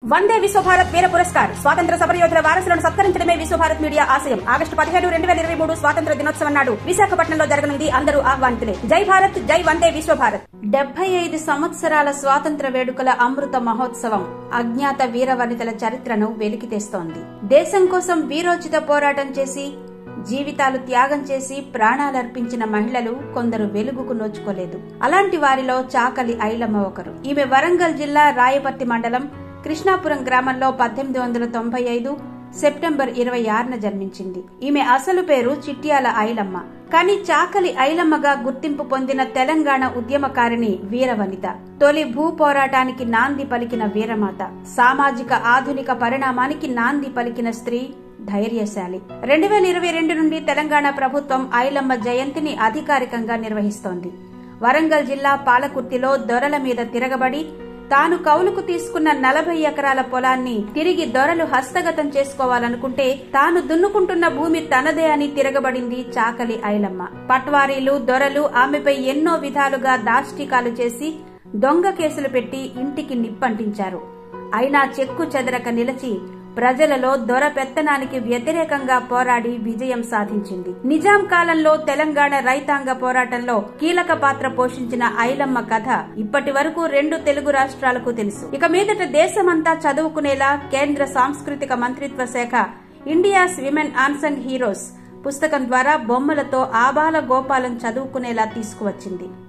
వందే విశ్వభారత్ వీర పురస్కార్ స్వాతంత్ర సమరయోధుల వారసులను సత్కరించడమే విశ్వభారత్ మీడియా ఆశయం ఆగస్టు పదిహేడు రెండు వేల ఇరవై మూడు స్వాతంత్ర దినోత్సవం నాడు విశాఖపట్నంలో జరగనుంది అందరూ ఆహ్వానితులే జై భారత్ జై వందే విశ్వభారత్ డెబ్బై ఐదు సంవత్సరాల స్వాతంత్ర వేడుకల అమృత మహోత్సవం అజ్ఞాత వీర వనితల చరిత్రను వెలికితేస్తోంది దేశం కోసం వీరోచిత పోరాటం చేసి జీవితాలు త్యాగం చేసి ప్రాణాలర్పించిన మహిళలు కొందరు వెలుగుకు నోచుకోలేదు అలాంటి వారిలో చాకలి ఐలమ్మ ఒకరు ఈమె వరంగల్ జిల్లా రాయపర్తి మండలం కృష్ణాపురం గ్రామంలో పద్దెనిమిది వందల తొంభై ఐదు సెప్టెంబర్ ఇరవై ఆరున జన్మించింది ఈమె అసలు పేరు చిట్యాల ఐలమ్మ కానీ చాకలి ఐలమ్మగా గుర్తింపు పొందిన తెలంగాణ ఉద్యమకారిణి వీరవనిత తొలి భూ పోరాటానికి నాంది పలికిన వీరమాత సామాజిక ఆధునిక పరిణామానికి నాంది పలికిన స్త్రీ ధైర్యశాలి రెండు వేల ఇరవై రెండు నుండి తెలంగాణ ప్రభుత్వం ఐలమ్మ జయంతిని అధికారికంగా నిర్వహిస్తోంది వరంగల్ జిల్లా పాలకుర్తిలో దొరల మీద తిరగబడి తాను కౌలుకు తీసుకున్న నలభై ఎకరాల పొలాన్ని తిరిగి దొరలు హస్తగతం చేసుకోవాలనుకుంటే తాను దున్నుకుంటున్న భూమి తనదే అని తిరగబడింది చాకలి ఐలమ్మ పట్వారీలు దొరలు ఆమెపై ఎన్నో విధాలుగా దాష్టికాలు చేసి దొంగ కేసులు పెట్టి ఇంటికి నిప్పంటించారు అయినా చెక్కు చెదరక నిలిచి ప్రజలలో దొర పెత్తనానికి వ్యతిరేకంగా పోరాడి విజయం సాధించింది నిజాం కాలంలో తెలంగాణ రైతాంగ పోరాటంలో కీలక పాత్ర పోషించిన ఐలమ్మ కథ ఇప్పటి వరకు రెండు తెలుగు రాష్ట్రాలకు తెలుసు ఇక మీదట దేశమంతా చదువుకునేలా కేంద్ర సాంస్కృతిక మంత్రిత్వ శాఖ ఇండియాస్ విమెన్ ఆన్సంగ్ హీరోస్ పుస్తకం ద్వారా బొమ్మలతో ఆబాల గోపాలం చదువుకునేలా తీసుకువచ్చింది